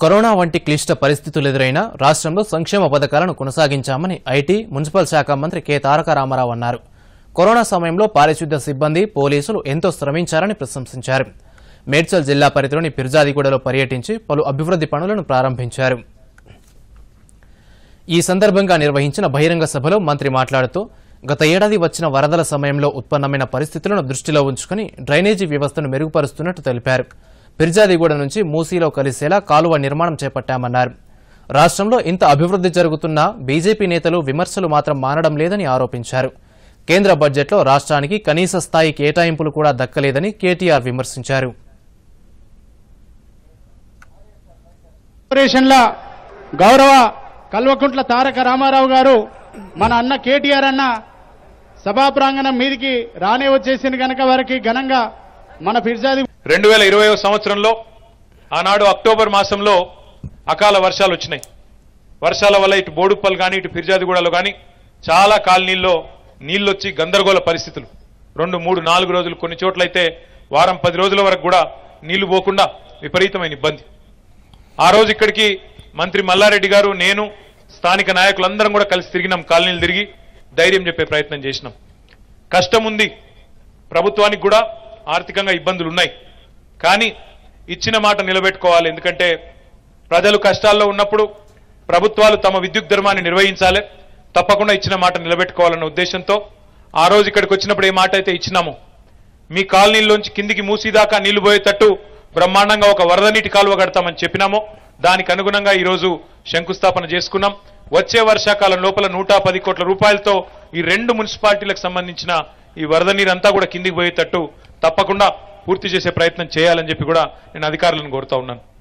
corona వంటి క్లిష్ట పరిస్థితులు ఎదురైనా రాష్ట్రంలో సంక్షేమ పథకాలను కొనసాగించామని ఐటీ మున్సిపల్ శాఖ మంత్రి కె తారక రామారావు అన్నారు కరోనా సమయంలో పారిశుద్ధ్య సిబ్బంది పోలీసులు ఎంతో శ్రమించారని ప్రశంసించారు మేడ్చల్ జిల్లా పరిధిలోని పిర్జాదిగూడలో పర్యటించి పలు అభివృద్ధి పనులను ప్రారంభించారు ఈ సందర్భంగా నిర్వహించిన బహిరంగ సభలో మంత్రి మాట్లాడుతూ గత ఏడాది వచ్చిన వరదల సమయంలో ఉత్పన్నమైన పరిస్థితులను దృష్టిలో ఉంచుకుని డ్రైనేజీ వ్యవస్థను మెరుగుపరుస్తున్నట్టు తెలిపారు పిర్జాదిగూడ నుంచి మూసీలో కలిసేలా కాలువ నిర్మాణం చేపట్టామన్నారు రాష్ట్రంలో ఇంత అభివృద్ధి జరుగుతున్నా బీజేపీ నేతలు విమర్శలు మాత్రం మానడం లేదని ఆరోపించారు కేంద్ర బడ్జెట్లో రాష్ట్రానికి కనీస స్థాయి కేటాయింపులు కూడా దక్కలేదని కేటీఆర్ విమర్శించారు కార్పొరేషన్ల గౌరవ కల్వకుంట్ల తారక రామారావు గారు మన అన్న కేటీఆర్ అన్న సభా ప్రాంగణం మీదికి రానే వచ్చేసింది కనుక వారికి ఘనంగా మన ఫిర్జాది రెండు వేల ఇరవై సంవత్సరంలో ఆనాడు అక్టోబర్ మాసంలో అకాల వర్షాలు వచ్చినాయి వర్షాల వల్ల ఇటు బోడుప్పల్ కానీ ఇటు ఫిర్జాదిగూడలో కానీ చాలా కాలనీల్లో నీళ్ళు వచ్చి గందరగోళ పరిస్థితులు రెండు మూడు నాలుగు రోజులు కొన్ని చోట్లయితే వారం పది రోజుల వరకు కూడా నీళ్లు పోకుండా విపరీతమైన ఇబ్బంది ఆ రోజు ఇక్కడికి మంత్రి మల్లారెడ్డి గారు నేను స్థానిక నాయకులందరం కూడా కలిసి తిరిగినాం కాలనీలు తిరిగి ధైర్యం చెప్పే ప్రయత్నం చేసినాం కష్టం ఉంది ప్రభుత్వానికి కూడా ఆర్థికంగా ఇబ్బందులు ఉన్నాయి కానీ ఇచ్చిన మాట నిలబెట్టుకోవాలి ఎందుకంటే ప్రజలు కష్టాల్లో ఉన్నప్పుడు ప్రభుత్వాలు తమ విద్యుత్ ధర్మాన్ని నిర్వహించాలి తప్పకుండా ఇచ్చిన మాట నిలబెట్టుకోవాలన్న ఉద్దేశంతో ఆ రోజు ఇక్కడికి వచ్చినప్పుడు ఏ మాట అయితే ఇచ్చినామో మీ కాలనీల్లోంచి కిందికి మూసిదాకా నీళ్లు పోయేటట్టు బ్రహ్మాండంగా ఒక వరద నీటి కాలువ కడతామని చెప్పినామో దానికి అనుగుణంగా ఈ రోజు శంకుస్థాపన చేసుకున్నాం వచ్చే వర్షాకాలం లోపల నూట పది కోట్ల రూపాయలతో ఈ రెండు మున్సిపాలిటీలకు సంబంధించిన ఈ వరద నీరంతా కూడా కిందికి పోయేటట్టు తప్పకుండా పూర్తి చేసే ప్రయత్నం చేయాలని చెప్పి కూడా నేను అధికారులను కోరుతా ఉన్నాను